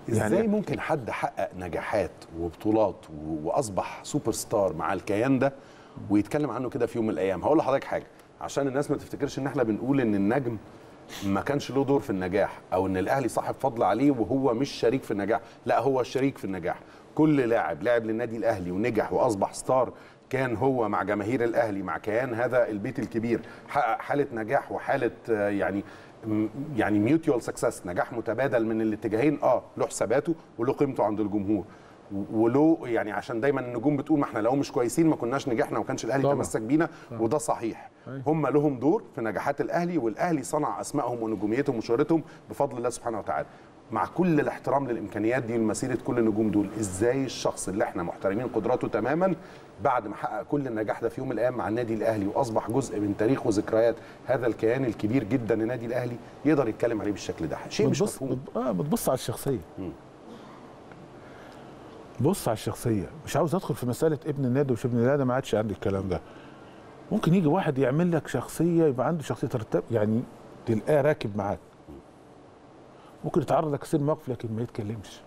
ازاي يعني- ممكن حد حقق نجاحات وبطولات و- واصبح سوبر ستار مع الكيان ده ويتكلم عنه كده في يوم من الايام هقول لحضرتك حاجه عشان الناس ما تفتكرش ان احنا بنقول ان النجم ما كانش له دور في النجاح او ان الاهلي صاحب فضل عليه وهو مش شريك في النجاح لا هو الشريك في النجاح كل لاعب لعب للنادي الاهلي ونجح واصبح ستار كان هو مع جماهير الاهلي مع كيان هذا البيت الكبير حقق حاله نجاح وحاله آه، يعني م- يعني ميوتيوال سكسس نجاح متبادل من الاتجاهين اه له حساباته وله قيمته عند الجمهور و- وله يعني عشان دايما النجوم بتقول ما احنا لو مش كويسين ما كناش نجحنا وما كانش الاهلي طبعا. تمسك بينا وده صحيح هم لهم دور في نجاحات الاهلي والاهلي صنع اسمائهم ونجوميتهم وشهرتهم بفضل الله سبحانه وتعالى مع كل الاحترام للامكانيات دي ومسيره كل النجوم دول ازاي الشخص اللي احنا محترمين قدراته تماما بعد ما حقق كل النجاح ده في يوم من الايام مع النادي الاهلي واصبح جزء من تاريخ وذكريات هذا الكيان الكبير جدا النادي الاهلي يقدر يتكلم عليه بالشكل ده شيء مش بتبص مفهوم بت- اه بتبص على الشخصيه مم. بص على الشخصيه مش عاوز ادخل في مساله ابن النادي ومش ابن النادي ما عادش عندي الكلام ده ممكن يجي واحد يعمل لك شخصيه يبقى عنده شخصيه ترتب يعني تلقاه راكب معاك ممكن يتعرض لك كثير موقف لكن ما يتكلمش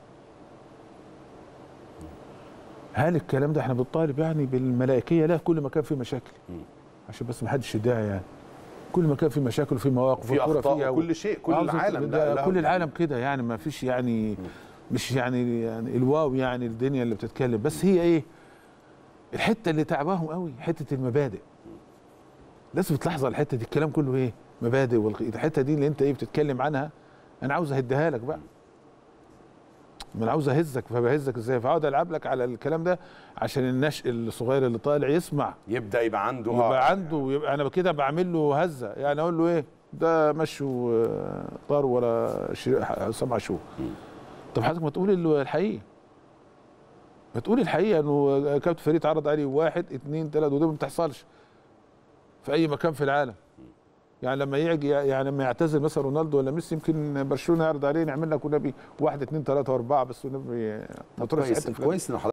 هل الكلام ده احنا بنطالب يعني بالملائكيه لا في كل مكان في مشاكل عشان بس ما حدش يدعي يعني كل مكان في مشاكل وفي مواقف في والكرة اخطاء فيها و- وكل شيء كل عاوز- العالم ده له- كل العالم كده يعني ما فيش يعني مش يعني يعني الواو يعني الدنيا اللي بتتكلم بس هي ايه الحته اللي تعباهم قوي حته المبادئ لازم تلاحظ على الحته دي الكلام كله ايه مبادئ والخ- الحته دي اللي انت ايه بتتكلم عنها انا عاوز اهدها لك بقى ما انا عاوز اهزك فبهزك ازاي فاقعد العب لك على الكلام ده عشان النشء الصغير اللي طالع يسمع يبدا يبقى عنده يبقى عنده يبقى انا كده بعمل له هزه يعني اقول له ايه ده مشوا آه، طار ولا شي- سمع شو طب حضرتك ما تقول ال- الحقيقه ما تقول الحقيقه انه كابتن فريد عرض عليه واحد اثنين ثلاثه وده ما بتحصلش في اي مكان في العالم يعني لما يجي يعني لما يعتزل مثلا رونالدو ولا ميسي يمكن برشلونه يعرض عليه نعمل لك ونبي واحد اثنين ثلاثه واربعه بس ونبي ما تروحش كويس حته فلان. كويس ان حضرتك